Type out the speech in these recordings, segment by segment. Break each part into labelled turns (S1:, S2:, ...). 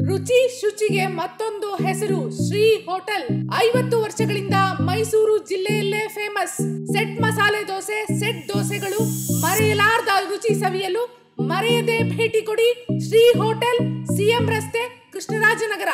S1: ರುಚಿ ಶುಚಿಗೆ ಮತ್ತೊಂದು ಹೆಸರು ಶ್ರೀ ಹೋಟೆಲ್ ಐವತ್ತು ವರ್ಷಗಳಿಂದ ಮೈಸೂರು ಜಿಲ್ಲೆಯಲ್ಲೇ ಫೇಮಸ್ ಸೆಟ್ ಮಸಾಲೆ ದೋಸೆ ಸೆಟ್ ದೋಸೆಗಳು ಮರೆಯಲಾರ್ದ ರುಚಿ ಸವಿಯಲು ಮರೆಯದೆ ಭೇಟಿ ಕೊಡಿ ಶ್ರೀ ಹೋಟೆಲ್ ಸಿಎಂ ರಸ್ತೆ ಕೃಷ್ಣರಾಜನಗರ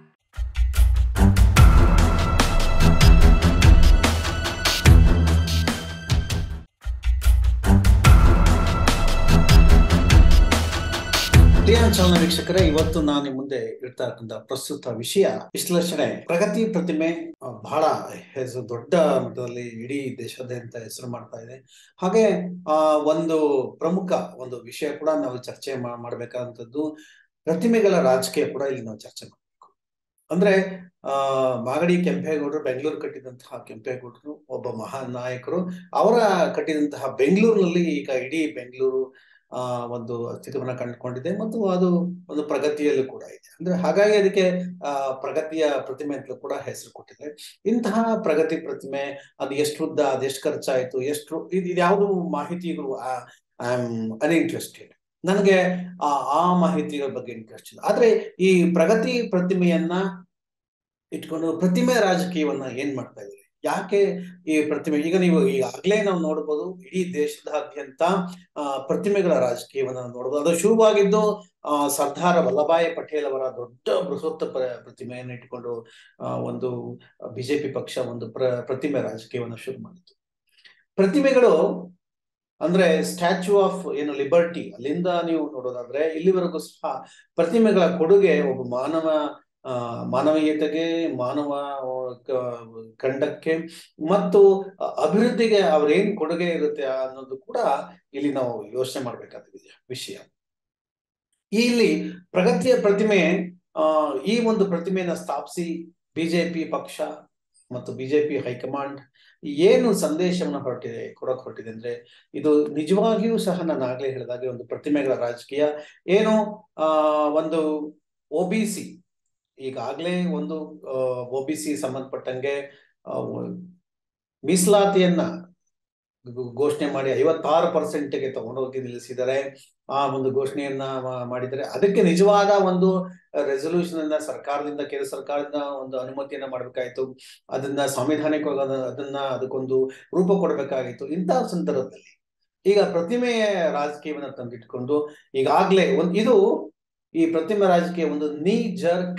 S2: ಪ್ರಿಯ ಚಾಲನ ವೀಕ್ಷಕರೇ ಇವತ್ತು ನಾನು ನಿಮ್ಮ ಮುಂದೆ ಇಡ್ತಾ ಇರ್ತಕ್ಕಂಥ ಪ್ರಸ್ತುತ ವಿಷಯ ವಿಶ್ಲೇಷಣೆ ಪ್ರಗತಿ ಪ್ರತಿಮೆ ಆ, ಬಹಳ ಹೆಸರು ದೊಡ್ಡ ಮಟ್ಟದಲ್ಲಿ ಇಡೀ ದೇಶಾದ್ಯಂತ ಹೆಸರು ಮಾಡ್ತಾ ಇದೆ ಹಾಗೆ ಆ ಒಂದು ಪ್ರಮುಖ ಒಂದು ವಿಷಯ ಕೂಡ ನಾವು ಚರ್ಚೆ ಮಾ- ಮಾಡ್ಬೇಕಾದಂಥದ್ದು ಪ್ರತಿಮೆಗಳ ರಾಜಕೀಯ ಕೂಡ ಇಲ್ಲಿ ನಾವು ಚರ್ಚೆ ಮಾಡಬೇಕು ಅಂದ್ರೆ ಆ ಮಾಗಡಿ ಕೆಂಪೇಗೌಡರು ಬೆಂಗಳೂರು ಕಟ್ಟಿದಂತಹ ಕೆಂಪೇಗೌಡರು ಒಬ್ಬ ಮಹಾನ್ ನಾಯಕರು ಅವರ ಕಟ್ಟಿದಂತಹ ಬೆಂಗಳೂರಿನಲ್ಲಿ ಈಗ ಇಡೀ ಬೆಂಗಳೂರು ಆ ಒಂದು ಅಸ್ತಿತ್ವವನ್ನ ಕಂಡುಕೊಂಡಿದೆ ಮತ್ತು ಅದು ಒಂದು ಪ್ರಗತಿಯಲ್ಲೂ ಕೂಡ ಇದೆ ಅಂದ್ರೆ ಹಾಗಾಗಿ ಅದಕ್ಕೆ ಆ ಪ್ರಗತಿಯ ಪ್ರತಿಮೆ ಅಂತಲೂ ಕೂಡ ಹೆಸರು ಕೊಟ್ಟಿದೆ ಇಂತಹ ಪ್ರಗತಿ ಪ್ರತಿಮೆ ಅದು ಎಷ್ಟು ಉದ್ದ ಅದೆಷ್ಟು ಖರ್ಚಾಯ್ತು ಎಷ್ಟು ಇದು ಇದ್ಯಾವುದು ಮಾಹಿತಿಗಳು ಐ ಆಮ್ ಅನ್ಇಂಟ್ರೆಸ್ಟೆಡ್ ನನಗೆ ಆ ಆ ಮಾಹಿತಿಗಳ ಬಗ್ಗೆ ಇಂಟ್ರೆಸ್ಟ್ ಇಲ್ಲ ಆದ್ರೆ ಈ ಪ್ರಗತಿ ಪ್ರತಿಮೆಯನ್ನ ಇಟ್ಕೊಂಡು ಪ್ರತಿಮೆ ರಾಜಕೀಯವನ್ನ ಏನ್ ಮಾಡ್ತಾ ಇದ್ದಾರೆ ಯಾಕೆ ಈ ಪ್ರತಿಮೆ ಈಗ ನೀವು ಈಗಾಗಲೇ ನಾವು ನೋಡ್ಬೋದು ಇಡೀ ದೇಶದಾದ್ಯಂತ ಆ ಪ್ರತಿಮೆಗಳ ರಾಜಕೀಯವನ್ನ ನಾವು ನೋಡ್ಬೋದು ಅದು ಶುರುವಾಗಿದ್ದು ಆ ಸರ್ದಾರ ವಲ್ಲಭಾಯಿ ಪಟೇಲ್ ಅವರ ದೊಡ್ಡ ಬೃಹತ್ ಪ್ರ- ಪ್ರತಿಮೆಯನ್ನು ಇಟ್ಕೊಂಡು ಆ ಒಂದು ಬಿಜೆಪಿ ಪಕ್ಷ ಒಂದು ಪ್ರ ಪ್ರತಿಮೆ ರಾಜಕೀಯವನ್ನ ಶುರು ಮಾಡಿತು ಪ್ರತಿಮೆಗಳು ಅಂದ್ರೆ ಸ್ಟ್ಯಾಚ್ಯೂ ಆಫ್ ಏನು ಲಿಬರ್ಟಿ ಅಲ್ಲಿಂದ ನೀವು ನೋಡೋದಾದ್ರೆ ಇಲ್ಲಿವರೆಗೂ ಸಹ ಪ್ರತಿಮೆಗಳ ಕೊಡುಗೆ ಒಬ್ಬ ಮಾನವ ಆ ಮಾನವೀಯತೆಗೆ ಮಾನವ ಆ, ಕ- ಖಂಡಕ್ಕೆ ಮತ್ತು ಅ- ಅಭಿವೃದ್ಧಿಗೆ ಅವ್ರೇನ್ ಕೊಡುಗೆ ಇರುತ್ತೆ ಅನ್ನೋದು ಕೂಡ ಇಲ್ಲಿ ನಾವು ಯೋಚನೆ ಮಾಡ್ಬೇಕಾದ ವಿಷಯ ಇಲ್ಲಿ ಪ್ರಗತಿಯ ಪ್ರತಿಮೆ ಆ ಈ ಒಂದು ಪ್ರತಿಮೆಯನ್ನ ಸ್ಥಾಪಿಸಿ ಬಿಜೆಪಿ ಪಕ್ಷ ಮತ್ತು ಬಿಜೆಪಿ ಹೈಕಮಾಂಡ್ ಏನು ಸಂದೇಶವನ್ನು ಹೊರಟಿದೆ ಕೊಡಕ್ ಹೊರಟಿದೆ ಅಂದ್ರೆ ಇದು ನಿಜವಾಗಿಯೂ ಸಹ ನಾನು ಆಗ್ಲೇ ಹೇಳಿದಾಗೆ ಒಂದು ಪ್ರತಿಮೆಗಳ ರಾಜಕೀಯ ಏನು ಆ ಒಂದು ಒ ಬಿ ಸಿ ಈಗಾಗ್ಲೇ ಒಂದು ಒ ಬಿ ಸಿ ಸಂಬಂಧಪಟ್ಟಂಗೆ ಆ, ಮೀಸಲಾತಿಯನ್ನ ಗು- ಘೋಷಣೆ ಮಾಡಿ ಐವತ್ತಾರು ಪರ್ಸೆಂಟ್ಗೆ ತಗೊಂಡೋಗಿ ನಿಲ್ಲಿಸಿದ್ದಾರೆ ಆ ಒಂದು ಘೋಷಣೆಯನ್ನ ಮಾ- ಮಾಡಿದ್ದಾರೆ ಅದಕ್ಕೆ ನಿಜವಾದ ಒಂದು ರೆಸೊಲ್ಯೂಷನ್ ಅನ್ನ ಸರ್ಕಾರದಿಂದ ಕೇಂದ್ರ ಸರ್ಕಾರದಿಂದ ಒಂದು ಅನುಮತಿಯನ್ನ ಮಾಡ್ಬೇಕಾಯ್ತು ಅದನ್ನ ಸಾಂವಿಧಾನಿಕವಾಗಿ ಅದ- ಅದನ್ನ ಅದಕ್ಕೊಂದು ರೂಪ ಕೊಡಬೇಕಾಗಿತ್ತು ಇಂತಹ ಸಂದರ್ಭದಲ್ಲಿ ಈಗ ಪ್ರತಿಮೆಯ ರಾಜಕೀಯವನ್ನ ತಂದಿಟ್ಕೊಂಡು ಈಗಾಗ್ಲೇ ಒಂದು ಇದು ಈ ಪ್ರತಿಮೆ ರಾಜಕೀಯ ಒಂದು ನೀ ಜರ್ಕ್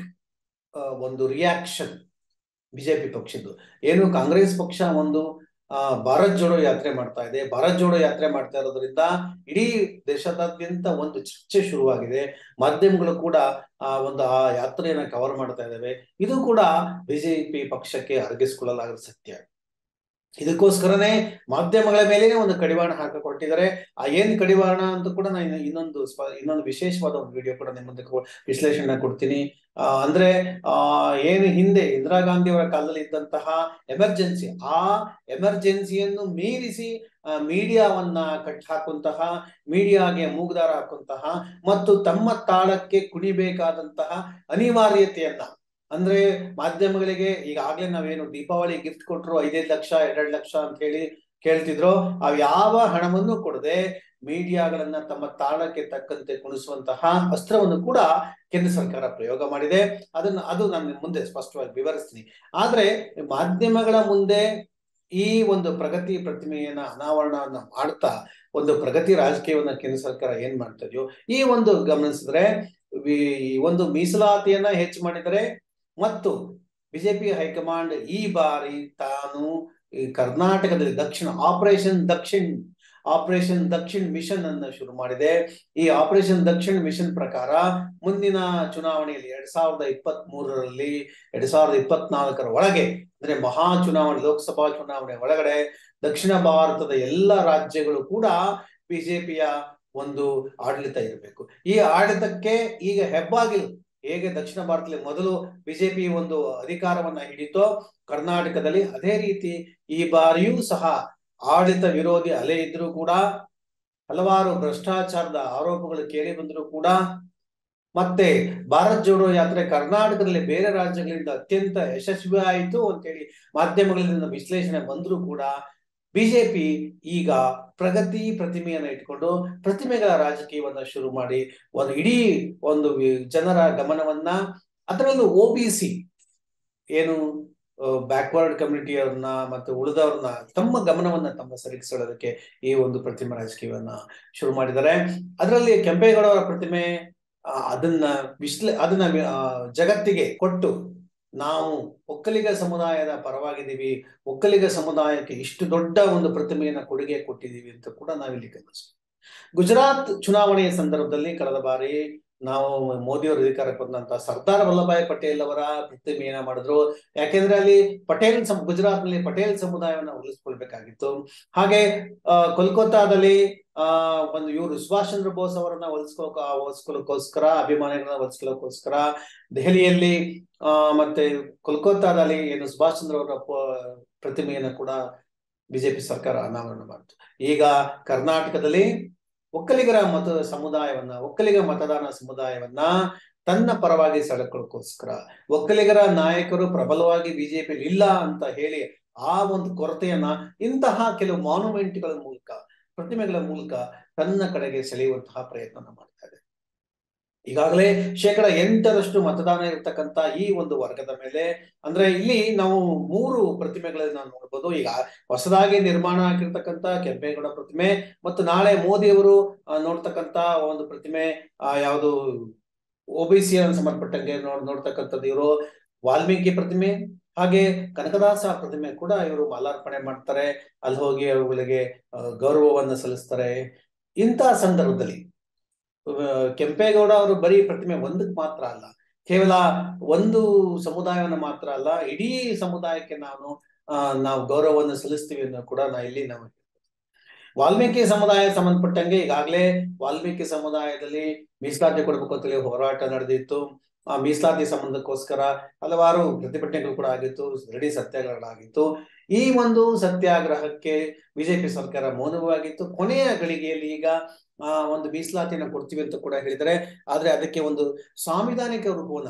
S2: ಒಂದು ರಿಯಾಕ್ಷನ್ ಬಿಜೆಪಿ ಪಕ್ಷದ್ದು ಏನು ಕಾಂಗ್ರೆಸ್ ಪಕ್ಷ ಒಂದು ಆ ಭಾರತ್ ಜೋಡೋ ಯಾತ್ರೆ ಮಾಡ್ತಾ ಇದೆ ಭಾರತ್ ಜೋಡೋ ಯಾತ್ರೆ ಮಾಡ್ತಾ ಇರೋದ್ರಿಂದ ಇಡೀ ದೇಶದಾದ್ಯಂತ ಒಂದು ಚರ್ಚೆ ಶುರುವಾಗಿದೆ ಮಾಧ್ಯಮಗಳು ಕೂಡ ಆ ಒಂದು ಆ ಯಾತ್ರೆಯನ್ನ ಕವರ್ ಮಾಡ್ತಾ ಇದ್ದಾವೆ ಇದು ಕೂಡ ಬಿಜೆಪಿ ಪಕ್ಷಕ್ಕೆ ಅರಗಿಸ್ಕೊಳ್ಳಲಾಗದ ಸತ್ಯ ಇದಕ್ಕೋಸ್ಕರನೇ ಮಾಧ್ಯಮಗಳ ಮೇಲೇನೆ ಒಂದು ಕಡಿವಾಣ ಹಾಕಿಕೊಟ್ಟಿದ್ದಾರೆ ಆ ಏನ್ ಕಡಿವಾಣ ಅಂತ ಕೂಡ ನಾನು ಇನ್ನೊಂದು ಸ್ಪ ಇನ್ನೊಂದು ವಿಶೇಷವಾದ ಒಂದು ವಿಡಿಯೋ ಕೂಡ ನಿಮ್ಮ ಮುಂದೆ ಕೊ- ವಿಶ್ಲೇಷಣೆ ಕೊಡ್ತೀನಿ ಆ ಅಂದ್ರೆ ಆ ಏನು ಹಿಂದೆ ಇಂದಿರಾ ಗಾಂಧಿ ಅವರ ಕಾಲದಲ್ಲಿ ಇದ್ದಂತಹ ಎಮರ್ಜೆನ್ಸಿ ಆ ಎಮರ್ಜೆನ್ಸಿಯನ್ನು ಮೀರಿಸಿ ಮೀಡಿಯಾವನ್ನ ಕಟ್ ಹಾಕುವಂತಹ ಮೀಡಿಯಾಗೆ ಮೂಗುದಾರ ಹಾಕುವಂತಹ ಮತ್ತು ತಮ್ಮ ತಾಳಕ್ಕೆ ಕುಣಿಬೇಕಾದಂತಹ ಅನಿವಾರ್ಯತೆಯನ್ನ ಅಂದ್ರೆ ಮಾಧ್ಯಮಗಳಿಗೆ ಈಗಾಗ್ಲೇ ನಾವೇನು ದೀಪಾವಳಿ ಗಿಫ್ಟ್ ಕೊಟ್ರು ಐದೈದು ಲಕ್ಷ ಎರಡ್ ಲಕ್ಷ ಅಂತ ಹೇಳಿ ಕೇಳ್ತಿದ್ರು ಅವ್ ಯಾವ ಹಣವನ್ನು ಕೊಡದೆ ಮೀಡಿಯಾಗಳನ್ನ ತಮ್ಮ ತಾಳಕ್ಕೆ ತಕ್ಕಂತೆ ಕುಣಿಸುವಂತಹ ಅಸ್ತ್ರವನ್ನು ಕೂಡ ಕೇಂದ್ರ ಸರ್ಕಾರ ಪ್ರಯೋಗ ಮಾಡಿದೆ ಅದನ್ನ ಅದು ನಾನು ಮುಂದೆ ಸ್ಪಷ್ಟವಾಗಿ ವಿವರಿಸ್ತೀನಿ ಆದ್ರೆ ಮಾಧ್ಯಮಗಳ ಮುಂದೆ ಈ ಒಂದು ಪ್ರಗತಿ ಪ್ರತಿಮೆಯನ್ನ ಅನಾವರಣವನ್ನ ಮಾಡ್ತಾ ಒಂದು ಪ್ರಗತಿ ರಾಜಕೀಯವನ್ನ ಕೇಂದ್ರ ಸರ್ಕಾರ ಏನ್ ಮಾಡ್ತಾ ಇದೆಯೋ ಈ ಒಂದು ಗಮನಿಸಿದ್ರೆ ವಿ- ಈ ಒಂದು ಮೀಸಲಾತಿಯನ್ನ ಹೆಚ್ಚು ಮಾಡಿದರೆ ಮತ್ತು ಬಿಜೆಪಿ ಹೈಕಮಾಂಡ್ ಈ ಬಾರಿ ತಾನು ಈ ಕರ್ನಾಟಕದಲ್ಲಿ ದಕ್ಷಿಣ ಆಪರೇಷನ್ ದಕ್ಷಿಣ್ ಆಪರೇಷನ್ ದಕ್ಷಿಣ್ ಮಿಷನ್ ಅನ್ನ ಶುರು ಮಾಡಿದೆ ಈ ಆಪರೇಷನ್ ದಕ್ಷಿಣ್ ಮಿಷನ್ ಪ್ರಕಾರ ಮುಂದಿನ ಚುನಾವಣೆಯಲ್ಲಿ ಎರಡ್ ಸಾವಿರದ ಇಪ್ಪತ್ತ್ ಮೂರರಲ್ಲಿ ಎರಡ್ ಸಾವಿರದ ಇಪ್ಪತ್ನಾಲ್ಕರ ಒಳಗೆ ಅಂದ್ರೆ ಮಹಾ ಚುನಾವಣೆ ಲೋಕಸಭಾ ಚುನಾವಣೆ ಒಳಗಡೆ ದಕ್ಷಿಣ ಭಾರತದ ಎಲ್ಲ ರಾಜ್ಯಗಳು ಕೂಡ ಬಿಜೆಪಿಯ ಒಂದು ಆಡಳಿತ ಇರಬೇಕು ಈ ಆಡಳಿತಕ್ಕೆ ಈಗ ಹೆಬ್ಬಾಗಿಲು ಹೇಗೆ ದಕ್ಷಿಣ ಭಾರತದಲ್ಲಿ ಮೊದಲು ಬಿಜೆಪಿ ಒಂದು ಅಧಿಕಾರವನ್ನ ಹಿಡಿತೋ ಕರ್ನಾಟಕದಲ್ಲಿ ಅದೇ ರೀತಿ ಈ ಬಾರಿಯೂ ಸಹ ಆಡಳಿತ ವಿರೋಧಿ ಅಲೆ ಇದ್ರೂ ಕೂಡ ಹಲವಾರು ಭ್ರಷ್ಟಾಚಾರದ ಆರೋಪಗಳು ಕೇಳಿ ಬಂದರೂ ಕೂಡ ಮತ್ತೆ ಭಾರತ್ ಜೋಡೋ ಯಾತ್ರೆ ಕರ್ನಾಟಕದಲ್ಲಿ ಬೇರೆ ರಾಜ್ಯಗಳಿಂದ ಅತ್ಯಂತ ಯಶಸ್ವಿ ಆಯಿತು ಅಂತೇಳಿ ಮಾಧ್ಯಮಗಳಿಂದ ವಿಶ್ಲೇಷಣೆ ಬಂದರೂ ಕೂಡ ಬಿಜೆಪಿ ಈಗ ಪ್ರಗತಿ ಪ್ರತಿಮೆಯನ್ನ ಇಟ್ಕೊಂಡು ಪ್ರತಿಮೆಗಳ ರಾಜಕೀಯವನ್ನ ಶುರು ಮಾಡಿ ಒಂದು ಇಡೀ ಒಂದು ವಿ- ಜನರ ಗಮನವನ್ನ ಅದರಲ್ಲೂ ಒ ಬಿ ಸಿ ಏನು ಬ್ಯಾಕ್ವರ್ಡ್ ಕಮ್ಯುನಿಟಿಯವ್ರನ್ನ ಮತ್ತು ಉಳಿದವ್ರನ್ನ ತಮ್ಮ ಗಮನವನ್ನ ತಮ್ಮ ಸರಿಗಿಸೋದಕ್ಕೆ ಈ ಒಂದು ಪ್ರತಿಮೆ ರಾಜಕೀಯವನ್ನ ಶುರು ಮಾಡಿದ್ದಾರೆ ಅದರಲ್ಲಿ ಕೆಂಪೇಗೌಡ ಅವರ ಪ್ರತಿಮೆ ಆ, ಅದನ್ನ ವಿಶ್ಲೆ ಅದನ್ನ ಆ, ಜಗತ್ತಿಗೆ ಕೊಟ್ಟು ನಾವು ಒಕ್ಕಲಿಗ ಸಮುದಾಯದ ಪರವಾಗಿದ್ದೀವಿ ಒಕ್ಕಲಿಗ ಸಮುದಾಯಕ್ಕೆ ಇಷ್ಟು ದೊಡ್ಡ ಒಂದು ಪ್ರತಿಮೆಯನ್ನ ಕೊಡುಗೆ ಕೊಟ್ಟಿದ್ದೀವಿ ಅಂತ ಕೂಡ ನಾವಿಲ್ಲಿ ಗಮನಿಸ್ತೀವಿ ಗುಜರಾತ್ ಚುನಾವಣೆಯ ಸಂದರ್ಭದಲ್ಲಿ ಕಳೆದ ಬಾರಿ ನಾವು ಮೋದಿಯವರು ಅಧಿಕಾರಕ್ಕೆ ಬಂದಂತ ಸರ್ದಾರ್ ವಲ್ಲಭಾಯ್ ಪಟೇಲ್ ಅವರ ಪ್ರತಿಮೆಯನ್ನ ಮಾಡಿದ್ರು ಯಾಕೆಂದ್ರೆ ಅಲ್ಲಿ ಪಟೇಲ್ ಸಮ ಗುಜರಾತ್ ನಲ್ಲಿ ಪಟೇಲ್ ಸಮುದಾಯವನ್ನ ಉಳಿಸ್ಕೊಳ್ಬೇಕಾಗಿತ್ತು ಹಾಗೆ ಆ, ಕೋಲ್ಕತ್ತಾದಲ್ಲಿ ಆ ಒಂದು ಇವರು ಸುಭಾಷ್ ಚಂದ್ರ ಬೋಸ್ ಅವರನ್ನ ಒಲಿಸ್ಕೊಳಕ ಒಲಿಸ್ಕೊಳ್ಳೋಕೋಸ್ಕರ ಅಭಿಮಾನಿಗಳನ್ನ ಒಲಿಸ್ಕೊಳ್ಳೋಕೋಸ್ಕರ ದೆಹಲಿಯಲ್ಲಿ ಆ ಮತ್ತೆ ಕೋಲ್ಕತ್ತಾದಲ್ಲಿ ಏನು ಸುಭಾಷ್ ಚಂದ್ರ ಅವರ ಪ- ಪ್ರತಿಮೆಯನ್ನ ಕೂಡ ಬಿಜೆಪಿ ಸರ್ಕಾರ ಅನಾವರಣ ಮಾಡಿತು ಈಗ ಕರ್ನಾಟಕದಲ್ಲಿ ಒಕ್ಕಲಿಗರ ಮತ ಸಮುದಾಯವನ್ನ ಒಕ್ಕಲಿಗ ಮತದಾನ ಸಮುದಾಯವನ್ನ ತನ್ನ ಪರವಾಗಿ ಸೆಳೆಕೊಳ್ಳೋಕೋಸ್ಕರ ಒಕ್ಕಲಿಗರ ನಾಯಕರು ಪ್ರಬಲವಾಗಿ ಬಿಜೆಪಿ ಇಲ್ಲ ಅಂತ ಹೇಳಿ ಆ ಒಂದು ಕೊರತೆಯನ್ನ ಇಂತಹ ಕೆಲವು ಮಾನ್ಯುಮೆಂಟ್ಗಳ ಮೂಲಕ ಪ್ರತಿಮೆಗಳ ಮೂಲಕ ತನ್ನ ಕಡೆಗೆ ಸೆಳೆಯುವಂತಹ ಪ್ರಯತ್ನ ಮಾಡ್ತಾ ಇದೆ ಈಗಾಗಲೇ ಶೇಕಡ ಎಂಟರಷ್ಟು ಮತದಾನ ಇರತಕ್ಕಂತ ಈ ಒಂದು ವರ್ಗದ ಮೇಲೆ ಅಂದ್ರೆ ಇಲ್ಲಿ ನಾವು ಮೂರು ಪ್ರತಿಮೆಗಳನ್ನ ನೋಡ್ಬೋದು ಈಗ ಹೊಸದಾಗಿ ನಿರ್ಮಾಣ ಆಗಿರ್ತಕ್ಕಂತ ಕೆಂಪೇಗೌಡ ಪ್ರತಿಮೆ ಮತ್ತು ನಾಳೆ ಮೋದಿಯವರು ಆ, ನೋಡ್ತಕ್ಕಂತ ಒಂದು ಪ್ರತಿಮೆ ಆ, ಯಾವುದು ಒ ಬಿ ಸಿ ಸಂಬಂಧಪಟ್ಟಂಗೆ ನೋಡ್ ನೋಡ್ತಕ್ಕಂಥದ್ದು ಇವರು ವಾಲ್ಮೀಕಿ ಪ್ರತಿಮೆ ಹಾಗೆ ಕನಕದಾಸ ಪ್ರತಿಮೆ ಕೂಡ ಇವರು ಮಾಲಾರ್ಪಣೆ ಮಾಡ್ತಾರೆ ಅಲ್ಲಿ ಹೋಗಿ ಅವುಗಳಿಗೆ ಆ, ಗೌರವವನ್ನು ಸಲ್ಲಿಸ್ತಾರೆ ಇಂತಹ ಸಂದರ್ಭದಲ್ಲಿ ಆ, ಕೆಂಪೇಗೌಡ ಅವರು ಬರೀ ಪ್ರತಿಮೆ ಒಂದಕ್ಕೆ ಮಾತ್ರ ಅಲ್ಲ ಕೇವಲ ಒಂದು ಸಮುದಾಯವನ್ನು ಮಾತ್ರ ಅಲ್ಲ ಇಡೀ ಸಮುದಾಯಕ್ಕೆ ನಾನು ಆ, ನಾವು ಗೌರವವನ್ನು ಸಲ್ಲಿಸ್ತೀವಿ ಅನ್ನೋ ಕೂಡ ನಾ ಇಲ್ಲಿ ನಾವು ವಾಲ್ಮೀಕಿ ಸಮುದಾಯ ಸಂಬಂಧಪಟ್ಟಂಗೆ ಈಗಾಗಲೇ ವಾಲ್ಮೀಕಿ ಸಮುದಾಯದಲ್ಲಿ ಮೀಸಲಾತಿ ಕೊಡಬೇಕು ಅಂತೇಳಿ ಹೋರಾಟ ನಡೆದಿತ್ತು ಆ ಮೀಸಲಾತಿ ಸಂಬಂಧಕ್ಕೋಸ್ಕರ ಹಲವಾರು ಪ್ರತಿಭಟನೆಗಳು ಕೂಡ ಆಗಿತ್ತು ರೆಡಿ ಸತ್ಯಾಗ್ರಹಗಳಾಗಿತ್ತು ಈ ಒಂದು ಸತ್ಯಾಗ್ರಹಕ್ಕೆ ಬಿಜೆಪಿ ಸರ್ಕಾರ ಮೌನವಾಗಿತ್ತು ಕೊನೆಯ ಗಳಿಗೆಯಲ್ಲಿ ಈಗ ಆ ಒಂದು ಮೀಸಲಾತಿನ ಕೊಡ್ತೀವಿ ಅಂತ ಕೂಡ ಹೇಳಿದರೆ ಆದ್ರೆ ಅದಕ್ಕೆ ಒಂದು ಸಾಂವಿಧಾನಿಕ ರೂಪವನ್ನ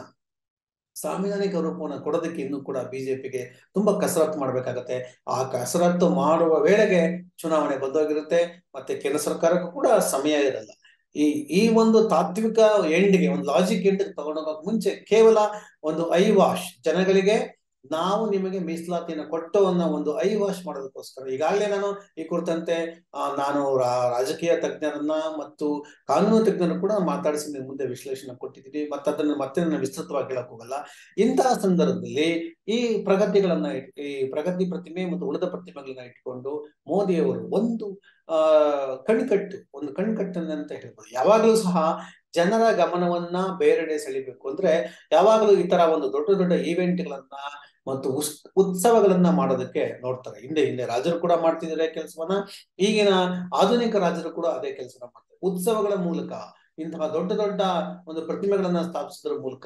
S2: ಸಾಂವಿಧಾನಿಕ ರೂಪವನ್ನ ಕೊಡೋದಕ್ಕೆ ಇನ್ನೂ ಕೂಡ ಬಿಜೆಪಿಗೆ ತುಂಬಾ ಕಸರತ್ತು ಮಾಡ್ಬೇಕಾಗತ್ತೆ ಆ ಕಸರತ್ತು ಮಾಡುವ ವೇಳೆಗೆ ಚುನಾವಣೆ ಬಂದೋಗಿರುತ್ತೆ ಮತ್ತೆ ಕೇಂದ್ರ ಸರ್ಕಾರಕ್ಕೂ ಕೂಡ ಸಮಯ ಇರಲ್ಲ ಈ ಈ ಒಂದು ತಾತ್ವಿಕ ಎಂಡ್ಗೆ ಒಂದು ಲಾಜಿಕ್ ಎಂಡ್ ತಗೊಂಡೋಗಕ್ ಮುಂಚೆ ಕೇವಲ ಒಂದು ಐ ವಾಶ್ ಜನಗಳಿಗೆ ನಾವು ನಿಮಗೆ ಮೀಸಲಾತಿನ ಕೊಟ್ಟು ಅನ್ನೋ ಒಂದು ಐ ವಾಶ್ ಮಾಡೋದಕ್ಕೋಸ್ಕರ ಈಗಾಗಲೇ ನಾನು ಈ ಕುರಿತಂತೆ ಆ, ನಾನು ರಾ- ರಾಜಕೀಯ ತಜ್ಞರನ್ನ ಮತ್ತು ಕಾನೂನು ತಜ್ಞರನ್ನು ಕೂಡ ಮಾತಾಡಿಸಿ ನಿಮ್ ಮುಂದೆ ವಿಶ್ಲೇಷಣೆ ಕೊಟ್ಟಿದ್ದೀನಿ ಮತ್ತೆ ಅದನ್ನ ಮತ್ತೆ ನಾನು ವಿಸ್ತೃತವಾಗಿ ಹೇಳಕ್ ಹೋಗಲ್ಲ ಇಂತಹ ಸಂದರ್ಭದಲ್ಲಿ ಈ ಪ್ರಗತಿಗಳನ್ನ ಇಟ್- ಈ ಪ್ರಗತಿ ಪ್ರತಿಮೆ ಮತ್ತು ಉಳಿದ ಪ್ರತಿಮೆಗಳನ್ನ ಇಟ್ಕೊಂಡು ಮೋದಿಯವರು ಒಂದು ಆ ಕಣ್ಕಟ್ಟು ಒಂದು ಕಣ್ಕಟ್ಟನ್ನಂತ ಹೇಳ್ಬೋದು ಯಾವಾಗಲೂ ಸಹ ಜನರ ಗಮನವನ್ನ ಬೇರೆಡೆ ಸೆಳಿಬೇಕು ಅಂದ್ರೆ ಯಾವಾಗಲೂ ಈ ತರ ಒಂದು ದೊಡ್ಡ ದೊಡ್ಡ ಈವೆಂಟ್ಗಳನ್ನ ಮತ್ತು ಉಸ್ ಉತ್ಸವಗಳನ್ನ ಮಾಡೋದಕ್ಕೆ ನೋಡ್ತಾರೆ ಹಿಂದೆ ಹಿಂದೆ ರಾಜರು ಕೂಡ ಮಾಡ್ತಿದ್ದಾರೆ ಕೆಲಸವನ್ನ ಈಗಿನ ಆಧುನಿಕ ರಾಜರು ಕೂಡ ಅದೇ ಕೆಲಸನ ಮಾಡ್ತಾರೆ ಉತ್ಸವಗಳ ಮೂಲಕ ಇಂತಹ ದೊಡ್ಡ ದೊಡ್ಡ ಒಂದು ಪ್ರತಿಮೆಗಳನ್ನ ಸ್ಥಾಪಿಸೋದ್ರ ಮೂಲಕ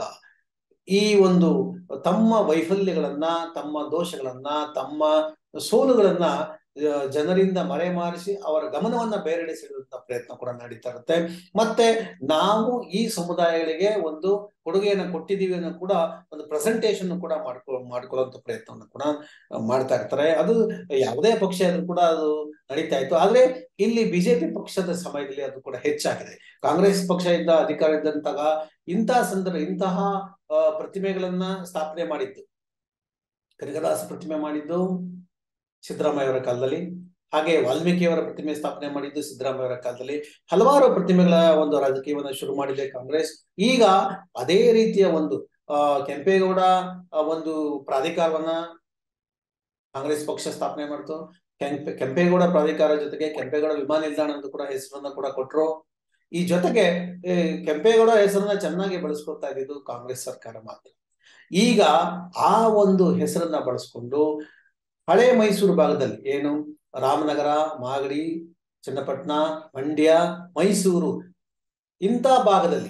S2: ಈ ಒಂದು ತಮ್ಮ ವೈಫಲ್ಯಗಳನ್ನ ತಮ್ಮ ದೋಷಗಳನ್ನ ತಮ್ಮ ಸೋಲುಗಳನ್ನ ಆ, ಜನರಿಂದ ಮರೆಮಾರಿಸಿ ಅವರ ಗಮನವನ್ನ ಬೇರೆಡೆ ಸೆಳೆಯುವಂತ ಪ್ರಯತ್ನ ಕೂಡ ನಡೀತಾ ಇರುತ್ತೆ ಮತ್ತೆ ನಾವು ಈ ಸಮುದಾಯಗಳಿಗೆ ಒಂದು ಕೊಡುಗೆಯನ್ನ ಕೊಟ್ಟಿದ್ದೀವಿ ಅನ್ನೋ ಕೂಡ ಒಂದು ಪ್ರೆಸೆಂಟೇಶನ್ ಕೂಡ ಮಾಡ್ಕೊ ಮಾಡ್ಕೊಳ್ಳುವಂತ ಪ್ರಯತ್ನವನ್ನು ಕೂಡ ಮಾಡ್ತಾ ಇರ್ತಾರೆ ಅದು ಯಾವುದೇ ಪಕ್ಷ ಆದ್ರೂ ಕೂಡ ಅದು ನಡೀತಾ ಇತ್ತು ಆದ್ರೆ ಇಲ್ಲಿ ಬಿಜೆಪಿ ಪಕ್ಷದ ಸಮಯದಲ್ಲಿ ಅದು ಕೂಡ ಹೆಚ್ಚಾಗಿದೆ ಕಾಂಗ್ರೆಸ್ ಪಕ್ಷ ಇದ್ದ ಅಧಿಕಾರ ಇದ್ದಂತಾಗ ಇಂತಹ ಸಂದರ್ಭ ಇಂತಹ ಆ, ಪ್ರತಿಮೆಗಳನ್ನ ಸ್ಥಾಪನೆ ಮಾಡಿದ್ದು ಕನಕದಾಸ ಪ್ರತಿಮೆ ಮಾಡಿದ್ದು ಸಿದ್ದರಾಮಯ್ಯ ಅವರ ಕಾಲದಲ್ಲಿ ಹಾಗೆ ವಾಲ್ಮೀಕಿಯವರ ಪ್ರತಿಮೆ ಸ್ಥಾಪನೆ ಮಾಡಿದ್ದು ಸಿದ್ದರಾಮಯ್ಯ ಅವರ ಕಾಲದಲ್ಲಿ ಹಲವಾರು ಪ್ರತಿಮೆಗಳ ಒಂದು ರಾಜಕೀಯವನ್ನು ಶುರು ಮಾಡಿದೆ ಕಾಂಗ್ರೆಸ್ ಈಗ ಅದೇ ರೀತಿಯ ಒಂದು ಆ ಕೆಂಪೇಗೌಡ ಆ, ಒಂದು ಪ್ರಾಧಿಕಾರವನ್ನ ಕಾಂಗ್ರೆಸ್ ಪಕ್ಷ ಸ್ಥಾಪನೆ ಮಾಡ್ತು ಕೆಂಪೆ ಕೆಂಪೇಗೌಡ ಪ್ರಾಧಿಕಾರ ಜೊತೆಗೆ ಕೆಂಪೇಗೌಡ ವಿಮಾನ ನಿಲ್ದಾಣ ಅಂತ ಕೂಡ ಹೆಸರನ್ನ ಕೂಡ ಕೊಟ್ರು ಈ ಜೊತೆಗೆ ಏ, ಕೆಂಪೇಗೌಡ ಹೆಸರನ್ನ ಚೆನ್ನಾಗಿ ಬಳಸ್ಕೊಳ್ತಾ ಇದ್ದಿದ್ದು ಕಾಂಗ್ರೆಸ್ ಸರ್ಕಾರ ಮಾತ್ರ ಈಗ ಆ ಒಂದು ಹೆಸರನ್ನ ಬಳಸ್ಕೊಂಡು ಹಳೆ ಮೈಸೂರು ಭಾಗದಲ್ಲಿ ಏನು ರಾಮನಗರ ಮಾಗಡಿ ಚನ್ನಪಟ್ಟಣ ಮಂಡ್ಯ ಮೈಸೂರು ಇಂಥ ಭಾಗದಲ್ಲಿ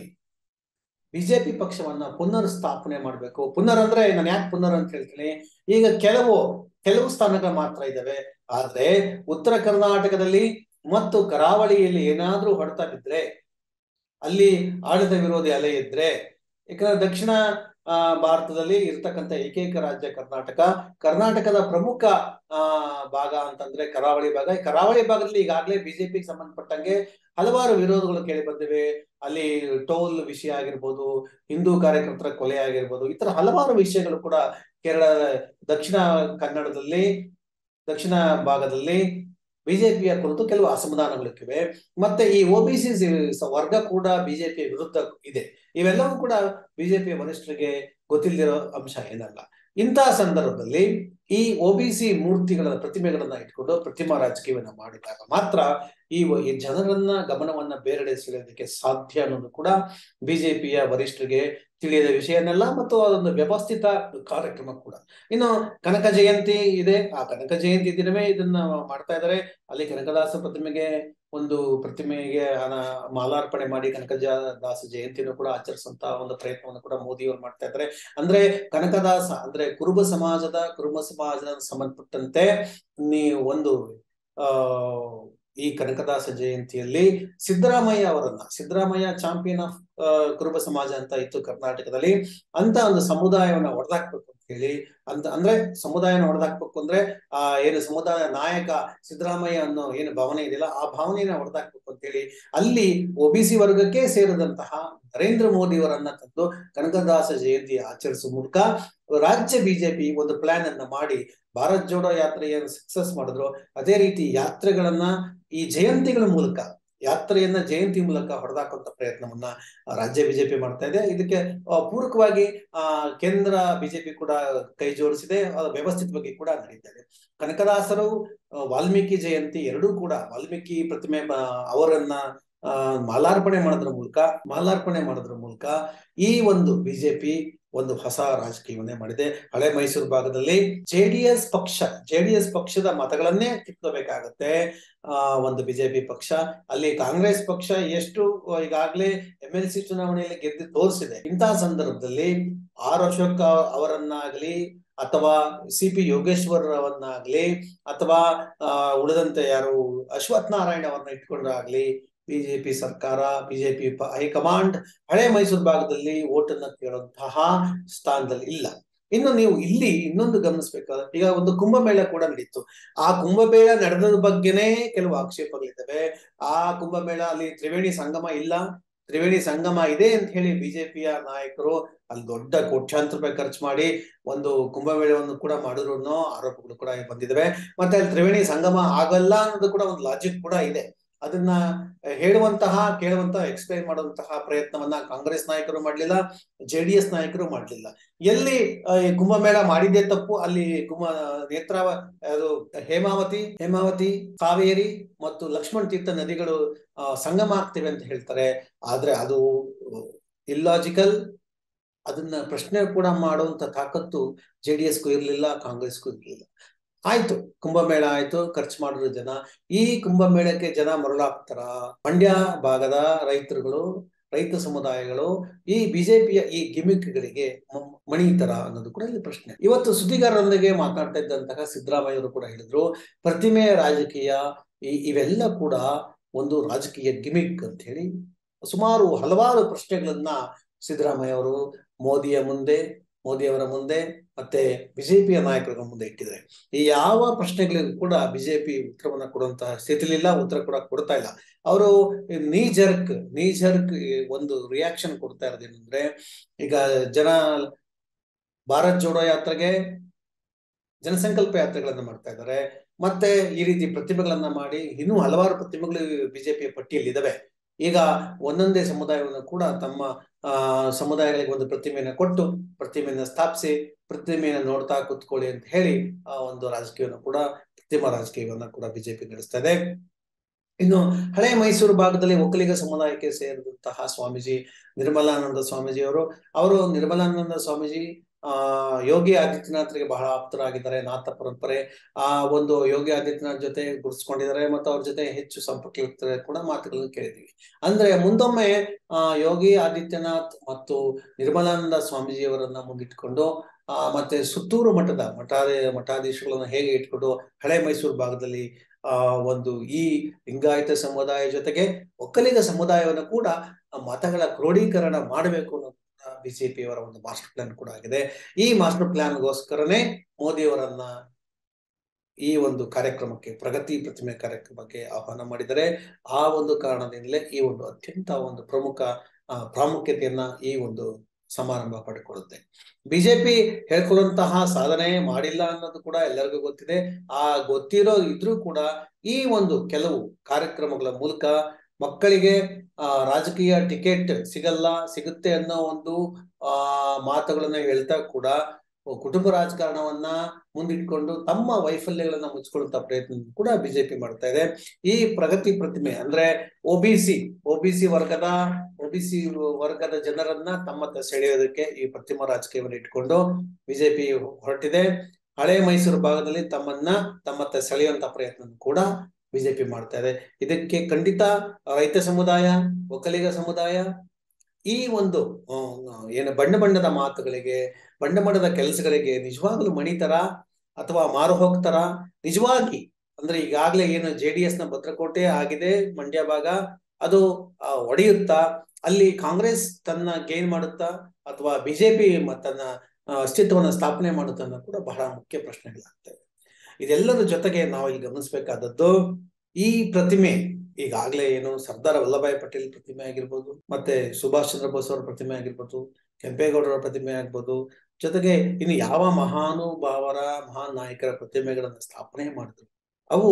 S2: ಬಿಜೆಪಿ ಪಕ್ಷವನ್ನ ಪುನರ್ ಸ್ಥಾಪನೆ ಮಾಡಬೇಕು ಪುನರ್ ಅಂದ್ರೆ ನಾನು ಯಾಕೆ ಪುನರ್ ಅಂತ ಹೇಳ್ತೀನಿ ಈಗ ಕೆಲವು ಕೆಲವು ಸ್ಥಾನಗಳು ಮಾತ್ರ ಇದಾವೆ ಆದ್ರೆ ಉತ್ತರ ಕರ್ನಾಟಕದಲ್ಲಿ ಮತ್ತು ಕರಾವಳಿಯಲ್ಲಿ ಏನಾದ್ರೂ ಹೊಡೆತ ಬಿದ್ರೆ ಅಲ್ಲಿ ಆಡಳಿತ ವಿರೋಧಿ ಅಲೆ ಇದ್ರೆ ಯಾಕಂದ್ರೆ ದಕ್ಷಿಣ ಆ ಭಾರತದಲ್ಲಿ ಇರ್ತಕ್ಕಂಥ ಏಕೈಕ ರಾಜ್ಯ ಕರ್ನಾಟಕ ಕರ್ನಾಟಕದ ಪ್ರಮುಖ ಆ ಭಾಗ ಅಂತಂದ್ರೆ ಕರಾವಳಿ ಭಾಗ ಈ ಕರಾವಳಿ ಭಾಗದಲ್ಲಿ ಈಗಾಗಲೇ ಬಿಜೆಪಿಗೆ ಸಂಬಂಧಪಟ್ಟಂಗೆ ಹಲವಾರು ವಿರೋಧಗಳು ಕೇಳಿ ಬಂದಿವೆ ಅಲ್ಲಿ ಟೋಲ್ ವಿಷಯ ಆಗಿರ್ಬೋದು ಹಿಂದೂ ಕಾರ್ಯಕರ್ತರ ಕೊಲೆ ಆಗಿರ್ಬೋದು ಈ ತರ ಹಲವಾರು ವಿಷಯಗಳು ಕೂಡ ಕೇರಳ ದಕ್ಷಿಣ ಕನ್ನಡದಲ್ಲಿ ದಕ್ಷಿಣ ಭಾಗದಲ್ಲಿ ಬಿಜೆಪಿಯ ಕುರಿತು ಕೆಲವು ಅಸಮಾಧಾನಗಳಿವೆ ಮತ್ತೆ ಈ ಒಬಿಸಿ ವರ್ಗ ಕೂಡ ಬಿಜೆಪಿಯ ವಿರುದ್ಧ ಇದೆ ಇವೆಲ್ಲವೂ ಕೂಡ ಬಿಜೆಪಿಯ ವರಿಷ್ಠರಿಗೆ ಗೊತ್ತಿಲ್ಲದಿರೋ ಅಂಶ ಏನಲ್ಲ ಇಂತಹ ಸಂದರ್ಭದಲ್ಲಿ ಈ ಒಬಿಸಿ ಮೂರ್ತಿಗಳ ಪ್ರತಿಮೆಗಳನ್ನ ಇಟ್ಕೊಂಡು ಪ್ರತಿಮಾ ರಾಜಕೀಯವನ್ನ ಮಾಡಿದಾಗ ಮಾತ್ರ ಈ ಈ ಜನರನ್ನ ಗಮನವನ್ನ ಬೇರೆಡೆ ಸೆಳೆಯೋದಕ್ಕೆ ಸಾಧ್ಯ ಅನ್ನೋದು ಕೂಡ ಬಿಜೆಪಿಯ ವರಿಷ್ಠರಿಗೆ ತಿಳಿಯದ ವಿಷಯನೆಲ್ಲ ಮತ್ತು ಅದೊಂದು ವ್ಯವಸ್ಥಿತ ಕಾರ್ಯಕ್ರಮ ಕೂಡ ಇನ್ನು ಕನಕ ಜಯಂತಿ ಇದೆ ಆ ಕನಕ ಜಯಂತಿ ದಿನವೇ ಇದನ್ನ ಮಾಡ್ತಾ ಇದ್ದಾರೆ ಅಲ್ಲಿ ಕನಕದಾಸ ಪ್ರತಿಮೆಗೆ ಒಂದು ಪ್ರತಿಮೆಗೆ ಹಣ ಮಾಲಾರ್ಪಣೆ ಮಾಡಿ ಕನಕದಾಸ ಜಯಂತಿನೂ ಕೂಡ ಆಚರಿಸುವಂತ ಒಂದು ಪ್ರಯತ್ನವನ್ನು ಕೂಡ ಮೋದಿಯವರು ಮಾಡ್ತಾ ಇದ್ದಾರೆ ಅಂದ್ರೆ ಕನಕದಾಸ ಅಂದ್ರೆ ಕುರುಬ ಸಮಾಜದ ಕುರುಬ ಸಮಾಜದ ಸಂಬಂಧಪಟ್ಟಂತೆ ನೀ ಒಂದು ಆ ಈ ಕನಕದಾಸ ಜಯಂತಿಯಲ್ಲಿ ಸಿದ್ದರಾಮಯ್ಯ ಅವರನ್ನ ಸಿದ್ದರಾಮಯ್ಯ ಚಾಂಪಿಯನ್ ಆಫ್ ಕುರುಬ ಸಮಾಜ ಅಂತ ಇತ್ತು ಕರ್ನಾಟಕದಲ್ಲಿ ಅಂತ ಒಂದು ಸಮುದಾಯವನ್ನ ಹೊಡೆದಾಕ್ಬೇಕು ಅಂತ ಹೇಳಿ ಅಂತ ಅಂದ್ರೆ ಸಮುದಾಯನ ಹೊಡೆದಾಕ್ಬೇಕು ಅಂದ್ರೆ ಆ ಏನು ಸಮುದಾಯ ನಾಯಕ ಸಿದ್ದರಾಮಯ್ಯ ಅನ್ನೋ ಏನು ಭಾವನೆ ಇದೆಯಲ್ಲ ಆ ಭಾವನೆಯನ್ನ ಹೊಡೆದಾಕ್ಬೇಕು ಅಂತ ಹೇಳಿ ಅಲ್ಲಿ ಒಬಿಸಿ ವರ್ಗಕ್ಕೆ ಸೇರಿದಂತಹ ನರೇಂದ್ರ ಮೋದಿ ಅವರನ್ನ ತಂದು ಕನಕದಾಸ ಜಯಂತಿ ಆಚರಿಸುವ ಮೂಲಕ ರಾಜ್ಯ ಬಿಜೆಪಿ ಒಂದು ಪ್ಲಾನ್ ಅನ್ನ ಮಾಡಿ ಭಾರತ್ ಜೋಡೋ ಯಾತ್ರೆಯನ್ನು ಸಕ್ಸಸ್ ಮಾಡಿದ್ರು ಅದೇ ರೀತಿ ಯಾತ್ರೆಗಳನ್ನ ಈ ಜಯಂತಿಗಳ ಮೂಲಕ ಯಾತ್ರೆಯನ್ನ ಜಯಂತಿ ಮೂಲಕ ಹೊಡೆದಾಕುವಂತ ಪ್ರಯತ್ನವನ್ನ ರಾಜ್ಯ ಬಿಜೆಪಿ ಮಾಡ್ತಾ ಇದೆ ಇದಕ್ಕೆ ಪೂರಕವಾಗಿ ಆ ಕೇಂದ್ರ ಬಿಜೆಪಿ ಕೂಡ ಕೈ ಜೋಡಿಸಿದೆ ವ್ಯವಸ್ಥಿತವಾಗಿ ಕೂಡ ನಡೀತಾ ಇದೆ ಕನಕದಾಸರು ವಾಲ್ಮೀಕಿ ಜಯಂತಿ ಎರಡೂ ಕೂಡ ವಾಲ್ಮೀಕಿ ಪ್ರತಿಮೆ ಅವರನ್ನ ಆ ಮಾಲಾರ್ಪಣೆ ಮಾಡೋದ್ರ ಮೂಲಕ ಮಾಲಾರ್ಪಣೆ ಮಾಡೋದ್ರ ಮೂಲಕ ಈ ಒಂದು ಬಿಜೆಪಿ ಒಂದು ಹೊಸ ರಾಜಕೀಯವನ್ನೇ ಮಾಡಿದೆ ಹಳೆ ಮೈಸೂರು ಭಾಗದಲ್ಲಿ ಜೆಡಿಎಸ್ ಪಕ್ಷ ಜೆಡಿಎಸ್ ಪಕ್ಷದ ಮತಗಳನ್ನೇ ಕಿತ್ಕೋಬೇಕಾಗತ್ತೆ ಆ ಒಂದು ಬಿಜೆಪಿ ಪಕ್ಷ ಅಲ್ಲಿ ಕಾಂಗ್ರೆಸ್ ಪಕ್ಷ ಎಷ್ಟು ಈಗಾಗಲೇ ಎಂ ಎಲ್ ಸಿ ಚುನಾವಣೆಯಲ್ಲಿ ಗೆದ್ದು ತೋರಿಸಿದೆ ಇಂತಹ ಸಂದರ್ಭದಲ್ಲಿ ಆರ್ ಅಶೋಕ್ ಅವರನ್ನಾಗ್ಲಿ ಅಥವಾ ಸಿ ಪಿ ಯೋಗೇಶ್ವರ್ ಅವರನ್ನಾಗ್ಲಿ ಅಥವಾ ಆ ಉಳಿದಂತೆ ಯಾರು ಅಶ್ವಥ್ ನಾರಾಯಣ ಅವರನ್ನ ಇಟ್ಕೊಂಡ್ರಾಗ್ಲಿ ಬಿಜೆಪಿ ಸರ್ಕಾರ ಬಿಜೆಪಿ ಹೈಕಮಾಂಡ್ ಹಳೆ ಮೈಸೂರು ಭಾಗದಲ್ಲಿ ಓಟನ್ನ ಕೇಳುವಂತಹ ಸ್ಥಾನದಲ್ಲಿ ಇಲ್ಲ ಇನ್ನು ನೀವು ಇಲ್ಲಿ ಇನ್ನೊಂದು ಗಮನಿಸ್ಬೇಕಾದ್ರೆ ಈಗ ಒಂದು ಕುಂಭಮೇಳ ಕೂಡ ನಡೀತು ಆ ಕುಂಭಮೇಳ ನಡೆದ ಬಗ್ಗೆನೇ ಕೆಲವು ಆಕ್ಷೇಪಗಳಿದ್ದಾವೆ ಆ ಕುಂಭಮೇಳ ಅಲ್ಲಿ ತ್ರಿವೇಣಿ ಸಂಗಮ ಇಲ್ಲ ತ್ರಿವೇಣಿ ಸಂಗಮ ಇದೆ ಅಂತ ಹೇಳಿ ಬಿಜೆಪಿಯ ನಾಯಕರು ಅಲ್ಲಿ ದೊಡ್ಡ ಕೋಟ್ಯಾಂತರ ರೂಪಾಯಿ ಖರ್ಚು ಮಾಡಿ ಒಂದು ಕುಂಭಮೇಳವನ್ನು ಕೂಡ ಮಾಡಿದ್ರು ಅನ್ನೋ ಆರೋಪಗಳು ಕೂಡ ಬಂದಿದ್ದಾವೆ ಮತ್ತೆ ಅಲ್ಲಿ ತ್ರಿವೇಣಿ ಸಂಗಮ ಆಗಲ್ಲ ಅನ್ನೋದು ಕೂಡ ಒಂದು ಲಾಜಿಕ್ ಕೂಡ ಇದೆ ಅದನ್ನ ಹೇಳುವಂತಹ ಕೇಳುವಂತಹ ಎಕ್ಸ್ಪ್ಲೈನ್ ಮಾಡುವಂತಹ ಪ್ರಯತ್ನವನ್ನ ಕಾಂಗ್ರೆಸ್ ನಾಯಕರು ಮಾಡ್ಲಿಲ್ಲ ಜೆ ಡಿ ಎಸ್ ನಾಯಕರು ಮಾಡ್ಲಿಲ್ಲ ಎಲ್ಲಿ ಕುಂಭಮೇಳ ಮಾಡಿದ್ದೇ ತಪ್ಪು ಅಲ್ಲಿ ಕುಂಭ ನೇತ್ರಾವ ಅದು ಹೇಮಾವತಿ ಹೇಮಾವತಿ ಕಾವೇರಿ ಮತ್ತು ಲಕ್ಷ್ಮಣ್ ತೀರ್ಥ ನದಿಗಳು ಸಂಗಮ ಆಗ್ತಿವೆ ಅಂತ ಹೇಳ್ತಾರೆ ಆದ್ರೆ ಅದು ಇಲ್ಲಾಜಿಕಲ್ ಅದನ್ನ ಪ್ರಶ್ನೆ ಕೂಡ ಮಾಡುವಂತ ತಾಕತ್ತು ಜೆ ಡಿ ಎಸ್ಗೂ ಇರ್ಲಿಲ್ಲ ಕಾಂಗ್ರೆಸ್ಗೂ ಇರ್ಲಿಲ್ಲ ಆಯ್ತು ಕುಂಭಮೇಳ ಆಯ್ತು ಖರ್ಚು ಮಾಡಿದ್ರು ಜನ ಈ ಕುಂಭಮೇಳಕ್ಕೆ ಜನ ಮರಳಾಗ್ತಾರ ಮಂಡ್ಯ ಭಾಗದ ರೈತರುಗಳು ರೈತ ಸಮುದಾಯಗಳು ಈ ಬಿಜೆಪಿಯ ಈ ಗಿಮಿಕ್ಗಳಿಗೆ ಮಣಿತರ ಅನ್ನೋದು ಕೂಡ ಇಲ್ಲಿ ಪ್ರಶ್ನೆ ಇವತ್ತು ಸುದ್ದಿಗಾರರೊಂದಿಗೆ ಮಾತನಾಡ್ತಾ ಇದ್ದಂತಹ ಸಿದ್ದರಾಮಯ್ಯ ಅವರು ಕೂಡ ಹೇಳಿದ್ರು ಪ್ರತಿಮೆ ರಾಜಕೀಯ ಈ ಇವೆಲ್ಲ ಕೂಡ ಒಂದು ರಾಜಕೀಯ ಗಿಮಿಕ್ ಅಂತ ಹೇಳಿ ಸುಮಾರು ಹಲವಾರು ಪ್ರಶ್ನೆಗಳನ್ನ ಸಿದ್ದರಾಮಯ್ಯ ಅವರು ಮೋದಿಯ ಮುಂದೆ ಮೋದಿಯವರ ಮುಂದೆ ಮತ್ತೆ ಬಿಜೆಪಿಯ ನಾಯಕರ ಮುಂದೆ ಇಟ್ಟಿದ್ದಾರೆ ಈ ಯಾವ ಪ್ರಶ್ನೆಗಳಿಗೂ ಕೂಡ ಬಿಜೆಪಿ ಉತ್ತರವನ್ನ ಕೊಡುವಂತಹ ಸ್ಥಿತಿಲಿಲ್ಲ ಉತ್ತರ ಕೂಡ ಕೊಡ್ತಾ ಇಲ್ಲ ಅವರು ನೀ ಜರ್ಕ್ ನೀ ಜರ್ಕ್ ಒಂದು ರಿಯಾಕ್ಷನ್ ಕೊಡ್ತಾ ಇರೋದೇನಂದ್ರೆ ಈಗ ಜನ ಭಾರತ್ ಜೋಡೋ ಯಾತ್ರೆಗೆ ಜನಸಂಕಲ್ಪ ಯಾತ್ರೆಗಳನ್ನ ಮಾಡ್ತಾ ಇದ್ದಾರೆ ಮತ್ತೆ ಈ ರೀತಿ ಪ್ರತಿಮೆಗಳನ್ನ ಮಾಡಿ ಇನ್ನೂ ಹಲವಾರು ಪ್ರತಿಮೆಗಳು ಬಿಜೆಪಿಯ ಪಟ್ಟಿಯಲ್ಲಿ ಇದಾವೆ ಈಗ ಒಂದೊಂದೇ ಸಮುದಾಯವನ್ನು ಕೂಡ ತಮ್ಮ ಆ ಸಮುದಾಯಗಳಿಗೆ ಒಂದು ಪ್ರತಿಮೆಯನ್ನು ಕೊಟ್ಟು ಪ್ರತಿಮೆಯನ್ನ ಸ್ಥಾಪಿಸಿ ಪ್ರತಿಮೆಯನ್ನ ನೋಡ್ತಾ ಕೂತ್ಕೊಳ್ಳಿ ಅಂತ ಹೇಳಿ ಆ ಒಂದು ರಾಜಕೀಯವನ್ನು ಕೂಡ ಪ್ರತಿಮಾ ರಾಜಕೀಯವನ್ನ ಕೂಡ ಬಿಜೆಪಿ ನಡೆಸ್ತಾ ಇದೆ ಇನ್ನು ಹಳೆ ಮೈಸೂರು ಭಾಗದಲ್ಲಿ ಒಕ್ಕಲಿಗ ಸಮುದಾಯಕ್ಕೆ ಸೇರಿದಂತಹ ಸ್ವಾಮೀಜಿ ನಿರ್ಮಲಾನಂದ ಸ್ವಾಮೀಜಿ ಅವರು ಅವರು ನಿರ್ಮಲಾನಂದ ಸ್ವಾಮೀಜಿ ಆ ಯೋಗಿ ಆದಿತ್ಯನಾಥ್ರಿಗೆ ಬಹಳ ಆಪ್ತರಾಗಿದ್ದಾರೆ ನಾಥ ಪರಂಪರೆ ಆ ಒಂದು ಯೋಗಿ ಆದಿತ್ಯನಾಥ್ ಜೊತೆ ಗುರುತಿಸ್ಕೊಂಡಿದ್ದಾರೆ ಮತ್ತು ಅವ್ರ ಜೊತೆ ಹೆಚ್ಚು ಸಂಪರ್ಕ ಇರ್ತಾರೆ ಕೂಡ ಮಾತುಗಳನ್ನು ಕೇಳಿದೀವಿ ಅಂದ್ರೆ ಮುಂದೊಮ್ಮೆ ಆ ಯೋಗಿ ಆದಿತ್ಯನಾಥ್ ಮತ್ತು ನಿರ್ಮಲಾನಂದ ಸ್ವಾಮೀಜಿಯವರನ್ನ ಮುಂದಿಟ್ಕೊಂಡು ಆ ಮತ್ತೆ ಸುತ್ತೂರು ಮಠದ ಮಠಾದಿ ಮಠಾಧೀಶಗಳನ್ನ ಹೇಗೆ ಇಟ್ಕೊಂಡು ಹಳೆ ಮೈಸೂರು ಭಾಗದಲ್ಲಿ ಆ ಒಂದು ಈ ಲಿಂಗಾಯತ ಸಮುದಾಯ ಜೊತೆಗೆ ಒಕ್ಕಲಿಗ ಸಮುದಾಯವನ್ನು ಕೂಡ ಮತಗಳ ಕ್ರೋಢೀಕರಣ ಮಾಡಬೇಕು ಅನ್ನೋ ಬಿಜೆಪಿಯವರ ಒಂದು ಮಾಸ್ಟರ್ ಪ್ಲಾನ್ ಕೂಡ ಆಗಿದೆ ಈ ಮಾಸ್ಟರ್ ಪ್ಲಾನ್ಗೋಸ್ಕರನೇ ಮೋದಿಯವರನ್ನ ಈ ಒಂದು ಕಾರ್ಯಕ್ರಮಕ್ಕೆ ಪ್ರಗತಿ ಪ್ರತಿಮೆ ಕಾರ್ಯಕ್ರಮಕ್ಕೆ ಆಹ್ವಾನ ಮಾಡಿದರೆ ಆ ಒಂದು ಕಾರಣದಿಂದಲೇ ಈ ಒಂದು ಅತ್ಯಂತ ಒಂದು ಪ್ರಮುಖ ಆ, ಪ್ರಾಮುಖ್ಯತೆಯನ್ನ ಈ ಒಂದು ಸಮಾರಂಭ ಪಡ್ಕೊಳ್ಳುತ್ತೆ ಬಿಜೆಪಿ ಹೇಳ್ಕೊಳ್ಳುವಂತಹ ಸಾಧನೆ ಮಾಡಿಲ್ಲ ಅನ್ನೋದು ಕೂಡ ಎಲ್ಲರಿಗೂ ಗೊತ್ತಿದೆ ಆ ಗೊತ್ತಿರೋ ಇದ್ರೂ ಕೂಡ ಈ ಒಂದು ಕೆಲವು ಕಾರ್ಯಕ್ರಮಗಳ ಮೂಲಕ ಮಕ್ಕಳಿಗೆ ಆ ರಾಜಕೀಯ ಟಿಕೆಟ್ ಸಿಗಲ್ಲ ಸಿಗುತ್ತೆ ಅನ್ನೋ ಒಂದು ಆ ಮಾತುಗಳನ್ನ ಹೇಳ್ತಾ ಕೂಡ ಕುಟುಂಬ ರಾಜಕಾರಣವನ್ನ ಮುಂದಿಟ್ಕೊಂಡು ತಮ್ಮ ವೈಫಲ್ಯಗಳನ್ನ ಮುಚ್ಕೊಳ್ಳುವಂತ ಪ್ರಯತ್ನ ಕೂಡ ಬಿಜೆಪಿ ಮಾಡ್ತಾ ಇದೆ ಈ ಪ್ರಗತಿ ಪ್ರತಿಮೆ ಅಂದ್ರೆ ಒಬಿಸಿ ಒಬಿಸಿ ವರ್ಗದ ಒಬಿಸಿ ವರ್ಗದ ಜನರನ್ನ ತಮ್ಮತ್ತ ಸೆಳೆಯೋದಕ್ಕೆ ಈ ಪ್ರತಿಮಾ ರಾಜಕೀಯವನ್ನು ಇಟ್ಕೊಂಡು ಬಿಜೆಪಿ ಹೊರಟಿದೆ ಹಳೆ ಮೈಸೂರು ಭಾಗದಲ್ಲಿ ತಮ್ಮನ್ನ ತಮ್ಮತ್ತ ಸೆಳೆಯುವಂತ ಪ್ರಯತ್ನ ಕೂಡ ಬಿಜೆಪಿ ಮಾಡ್ತಾ ಇದೆ ಇದಕ್ಕೆ ಖಂಡಿತ ರೈತ ಸಮುದಾಯ ಒಕ್ಕಲಿಗ ಸಮುದಾಯ ಈ ಒಂದು ಹ್ಮ್, ಏನು ಬಣ್ಣ ಬಣ್ಣದ ಮಾತುಗಳಿಗೆ ಬಣ್ಣ ಬಣ್ಣದ ಕೆಲಸಗಳಿಗೆ ನಿಜವಾಗ್ಲೂ ಮಣಿತರ ಅಥವಾ ಮಾರು ಹೋಗ್ತಾರ ನಿಜವಾಗಿ ಅಂದ್ರೆ ಈಗಾಗ್ಲೇ ಏನು ಜೆ ಡಿ ಎಸ್ ನ ಭದ್ರಕೋಟೆ ಆಗಿದೆ ಮಂಡ್ಯ ಭಾಗ ಅದು ಆ, ಒಡೆಯುತ್ತಾ ಅಲ್ಲಿ ಕಾಂಗ್ರೆಸ್ ತನ್ನ ಗೇನ್ ಮಾಡುತ್ತಾ ಅಥವಾ ಬಿಜೆಪಿ ತನ್ನ ಆ, ಅಸ್ತಿತ್ವವನ್ನು ಸ್ಥಾಪನೆ ಮಾಡುತ್ತಾ ಅನ್ನೋದು ಕೂಡ ಬಹಳ ಮುಖ್ಯ ಪ್ರಶ್ನೆಗಳಾಗ್ತವೆ ಇದೆಲ್ಲರ ಜೊತೆಗೆ ನಾವು ಇಲ್ಲಿ ಗಮನಿಸಬೇಕಾದದ್ದು ಈ ಪ್ರತಿಮೆ ಈಗಾಗಲೇ ಏನು ಸರ್ದಾರ್ ವಲ್ಲಭಾಯ್ ಪಟೇಲ್ ಪ್ರತಿಮೆ ಆಗಿರ್ಬೋದು ಮತ್ತೆ ಸುಭಾಷ್ ಚಂದ್ರ ಬೋಸ್ ಅವರ ಪ್ರತಿಮೆ ಆಗಿರ್ಬೋದು ಕೆಂಪೇಗೌಡರ ಪ್ರತಿಮೆ ಆಗ್ಬೋದು ಜೊತೆಗೆ ಇನ್ನು ಯಾವ ಮಹಾನುಭಾವರ ಮಹಾನ್ ನಾಯಕರ ಪ್ರತಿಮೆಗಳನ್ನ ಸ್ಥಾಪನೆ ಮಾಡಿದ್ರು ಅವು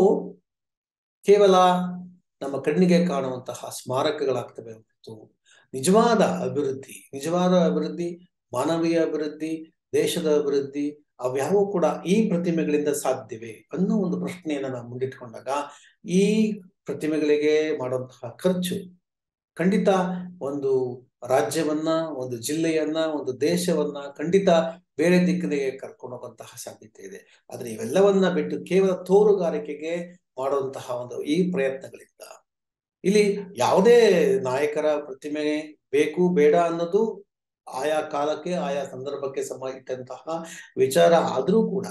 S2: ಕೇವಲ ನಮ್ಮ ಕಣ್ಣಿಗೆ ಕಾಣುವಂತಹ ಸ್ಮಾರಕಗಳಾಗ್ತವೆ ಹೊರತು ನಿಜವಾದ ಅಭಿವೃದ್ಧಿ ನಿಜವಾದ ಅಭಿವೃದ್ಧಿ ಮಾನವೀಯ ಅಭಿವೃದ್ಧಿ ದೇಶದ ಅಭಿವೃದ್ಧಿ ಅವ್ಯಾವು ಕೂಡ ಈ ಪ್ರತಿಮೆಗಳಿಂದ ಸಾಧ್ಯವೇ ಅನ್ನೋ ಒಂದು ಪ್ರಶ್ನೆಯನ್ನ ನಾವು ಮುಂದಿಟ್ಕೊಂಡಾಗ ಈ ಪ್ರತಿಮೆಗಳಿಗೆ ಮಾಡುವಂತಹ ಖರ್ಚು ಖಂಡಿತ ಒಂದು ರಾಜ್ಯವನ್ನ ಒಂದು ಜಿಲ್ಲೆಯನ್ನ ಒಂದು ದೇಶವನ್ನ ಖಂಡಿತ ಬೇರೆ ದಿಕ್ಕಿಗೆ ಕರ್ಕೊಂಡು ಹೋಗುವಂತಹ ಸಾಧ್ಯತೆ ಇದೆ ಆದ್ರೆ ಇವೆಲ್ಲವನ್ನ ಬಿಟ್ಟು ಕೇವಲ ತೋರುಗಾರಿಕೆಗೆ ಮಾಡುವಂತಹ ಒಂದು ಈ ಪ್ರಯತ್ನಗಳಿಂದ ಇಲ್ಲಿ ಯಾವುದೇ ನಾಯಕರ ಪ್ರತಿಮೆ ಬೇಕು ಬೇಡ ಅನ್ನೋದು ಆಯಾ ಕಾಲಕ್ಕೆ ಆಯಾ ಸಂದರ್ಭಕ್ಕೆ ಸಂಬಂಧಿಸಿದಂತಹ ವಿಚಾರ ಆದ್ರೂ ಕೂಡ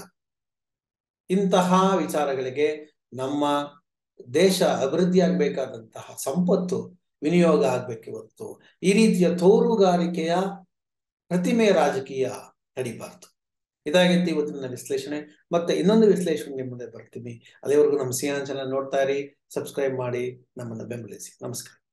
S2: ಇಂತಹ ವಿಚಾರಗಳಿಗೆ ನಮ್ಮ ದೇಶ ಅಭಿವೃದ್ಧಿ ಆಗ್ಬೇಕಾದಂತಹ ಸಂಪತ್ತು ವಿನಿಯೋಗ ಆಗ್ಬೇಕೆ ಹೊರತು ಈ ರೀತಿಯ ತೋರುಗಾರಿಕೆಯ ಪ್ರತಿಮೆ ರಾಜಕೀಯ ನಡಿಬಾರ್ದು ಇದಾಗಿತ್ತು ಇವತ್ತಿನ ವಿಶ್ಲೇಷಣೆ ಮತ್ತೆ ಇನ್ನೊಂದು ವಿಶ್ಲೇಷಣೆ ನಿಮ್ಮ ಮುಂದೆ ಬರ್ತೀನಿ ಅಲ್ಲಿವರೆಗೂ ನಮ್ಮ ಸಿಯಾನ್ ಚಾನಲ್ ನೋಡ್ತಾ ಇರಿ ಸಬ್ಸ್ಕ್ರೈಬ್ ಮಾಡಿ ನಮ್ಮನ್ನು ಬೆಂಬಲಿಸಿ ನಮಸ್ಕಾರ